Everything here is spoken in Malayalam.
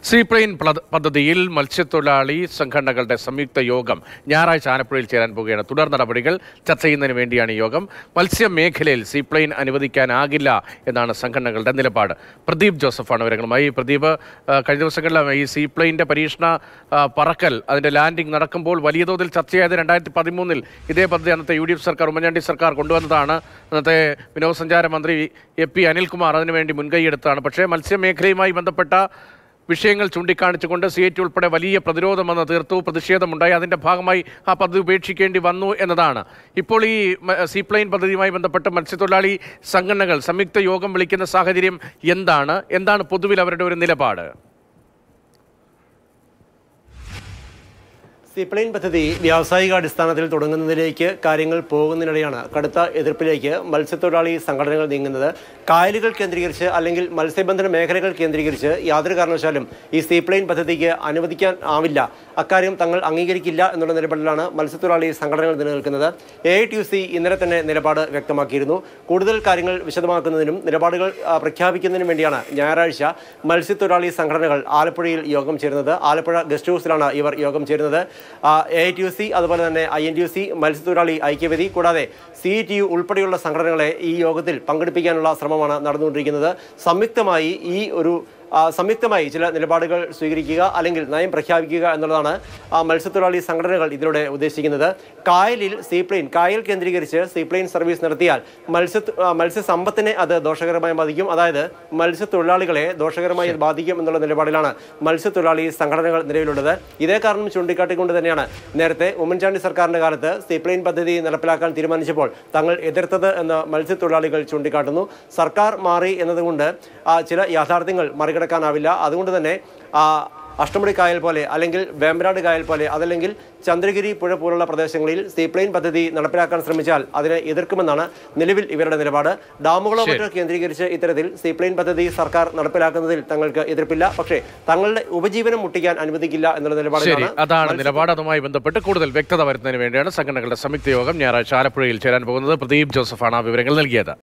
സീപ്ലെയിൻ പ്ലദ- പദ്ധതിയിൽ മത്സ്യത്തൊഴിലാളി സംഘടനകളുടെ സംയുക്ത യോഗം ഞായറാഴ്ച ആലപ്പുഴയിൽ ചേരാൻ പോവുകയാണ് തുടർ നടപടികൾ ചർച്ച ചെയ്യുന്നതിന് വേണ്ടിയാണ് ഈ യോഗം മത്സ്യമേഖലയിൽ സീപ്ലെയിൻ അനുവദിക്കാനാകില്ല എന്നാണ് സംഘടനകളുടെ നിലപാട് പ്രദീപ് ജോസഫാണ് വിവരങ്ങളുമായി പ്രദീപ് ആ, കഴിഞ്ഞ ദിവസങ്ങളിൽ ഈ സീപ്ലെയിൻ്റെ പരീക്ഷണ ആ, പറക്കൽ അതിൻ്റെ ലാൻഡിംഗ് നടക്കുമ്പോൾ വലിയ തോതിൽ ചർച്ചയായത് രണ്ടായിരത്തി പതിമൂന്നിൽ ഇതേ പദ്ധതി അന്നത്തെ യു ഡി എഫ് സർക്കാർ ഉമ്മൻചാണ്ടി സർക്കാർ കൊണ്ടുവന്നതാണ് അന്നത്തെ വിനോദസഞ്ചാര മന്ത്രി എ പി അനിൽകുമാർ അതിനുവേണ്ടി മുൻകൈയെടുത്താണ് പക്ഷേ മത്സ്യമേഖലയുമായി ബന്ധപ്പെട്ട വിഷയങ്ങൾ ചൂണ്ടിക്കാണിച്ചുകൊണ്ട് സി ടി ഉൾപ്പെടെ വലിയ പ്രതിരോധം വന്ന് തീർത്തു പ്രതിഷേധമുണ്ടായി അതിന്റെ ഭാഗമായി ആ പദ്ധതി ഉപേക്ഷിക്കേണ്ടി വന്നു എന്നതാണ് ഇപ്പോൾ ഈ മ- സീപ്ലെയിൻ പദ്ധതിയുമായി ബന്ധപ്പെട്ട് മത്സ്യത്തൊഴിലാളി സംഘടനകൾ സംയുക്ത യോഗം വിളിക്കുന്ന സാഹചര്യം എന്താണ് എന്താണ് പൊതുവിൽ അവരുടെ ഒരു നിലപാട് സീപ്ലെയിൻ പദ്ധതി വ്യാവസായിക അടിസ്ഥാനത്തിൽ തുടങ്ങുന്നതിലേക്ക് കാര്യങ്ങൾ പോകുന്നതിനിടെയാണ് കടുത്ത എതിർപ്പിലേക്ക് മത്സ്യത്തൊഴിലാളി സംഘടനകൾ നീങ്ങുന്നത് കായലുകൾ കേന്ദ്രീകരിച്ച് അല്ലെങ്കിൽ മത്സ്യബന്ധന മേഖലകൾ കേന്ദ്രീകരിച്ച് യാതൊരു കാരണവശാലും ഈ സീപ്ലെയിൻ പദ്ധതിക്ക് അനുവദിക്കാൻ ആവില്ല അക്കാര്യം തങ്ങൾ അംഗീകരിക്കില്ല എന്നുള്ള നിലപാടിലാണ് മത്സ്യത്തൊഴിലാളി സംഘടനകൾ നിലനിൽക്കുന്നത് എ ഐ ടി യു സി ഇന്നലെ തന്നെ നിലപാട് വ്യക്തമാക്കിയിരുന്നു കൂടുതൽ കാര്യങ്ങൾ വിശദമാക്കുന്നതിനും നിലപാടുകൾ ആ, പ്രഖ്യാപിക്കുന്നതിനും വേണ്ടിയാണ് ഞായറാഴ്ച മത്സ്യത്തൊഴിലാളി സംഘടനകൾ ആലപ്പുഴയിൽ യോഗം ചേരുന്നത് ആലപ്പുഴ ഗസ്റ്റ് ഹൗസിലാണ് ഇവർ യോഗം ചേരുന്നത് എ ഐ ടി യു സി അതുപോലെ തന്നെ ഐ എൻ ടി യു സി മത്സ്യത്തൊഴിലാളി ഐക്യവേദി കൂടാതെ സി ടി യു ഉൾപ്പെടെയുള്ള സംഘടനകളെ ഈ യോഗത്തിൽ പങ്കെടുപ്പിക്കാനുള്ള ശ്രമമാണ് നടന്നുകൊണ്ടിരിക്കുന്നത് സംയുക്തമായി ഈ ഒരു ആ, സംയുക്തമായി ചില നിലപാടുകൾ സ്വീകരിക്കുക അല്ലെങ്കിൽ നയം പ്രഖ്യാപിക്കുക എന്നുള്ളതാണ് ആ, മത്സ്യത്തൊഴിലാളി സംഘടനകൾ ഇതിലൂടെ ഉദ്ദേശിക്കുന്നത് കായലിൽ സീപ്ലെയിൻ കായൽ കേന്ദ്രീകരിച്ച് സീപ്ലെയിൻ സർവീസ് നടത്തിയാൽ മത്സ്യ ആ, മത്സ്യസമ്പത്തിനെ അത് ദോഷകരമായി ബാധിക്കും അതായത് മത്സ്യത്തൊഴിലാളികളെ ദോഷകരമായി അത് ബാധിക്കും എന്നുള്ള നിലപാടിലാണ് മത്സ്യത്തൊഴിലാളി സംഘടനകൾ നിലവിലുള്ളത് ഇതേ കാരണം ചൂണ്ടിക്കാട്ടിക്കൊണ്ട് തന്നെയാണ് നേരത്തെ ഉമ്മൻചാണ്ടി സർക്കാരിന്റെ കാലത്ത് സീപ്ലെയിൻ പദ്ധതി നടപ്പിലാക്കാൻ തീരുമാനിച്ചപ്പോൾ തങ്ങൾ എതിർത്തത് എന്ന് മത്സ്യത്തൊഴിലാളികൾ ചൂണ്ടിക്കാട്ടുന്നു സർക്കാർ മാറി എന്നതുകൊണ്ട് ആ, ചില യാഥാർത്ഥ്യങ്ങൾ മറികടക്കാനാവില്ല അതുകൊണ്ട് തന്നെ ആ, അഷ്ടമുടി കായൽ പോലെ അല്ലെങ്കിൽ വേമ്പനാട് കായൽ പോലെ അതല്ലെങ്കിൽ ചന്ദ്രഗിരി പുഴ പോലുള്ള പ്രദേശങ്ങളിൽ സീപ്ലെയിൻ പദ്ധതി നടപ്പിലാക്കാൻ ശ്രമിച്ചാൽ അതിനെ എതിർക്കുമെന്നാണ് നിലവിൽ ഇവരുടെ നിലപാട് ഡാമുകളോ മറ്റോ കേന്ദ്രീകരിച്ച് ഇത്തരത്തിൽ സീപ്ലെയിൻ പദ്ധതി സർക്കാർ നടപ്പിലാക്കുന്നതിൽ തങ്ങൾക്ക് എതിർപ്പില്ല പക്ഷേ തങ്ങളുടെ ഉപജീവനം മുട്ടിക്കാൻ അനുവദിക്കില്ല എന്നുള്ള ശരി നിലപാടിലാണ് അതാണ് നിലപാട് അതുമായി ബന്ധപ്പെട്ട് കൂടുതൽ വ്യക്തത വരുന്നതിന് വേണ്ടിയാണ് സംഘടനകളുടെ സംയുക്ത യോഗം ഞായറാഴ്ച ആലപ്പുഴയിൽ ചേരാൻ പോകുന്നത് പ്രദീപ് ജോസഫാണ് ആ വിവരങ്ങൾ നൽകിയത്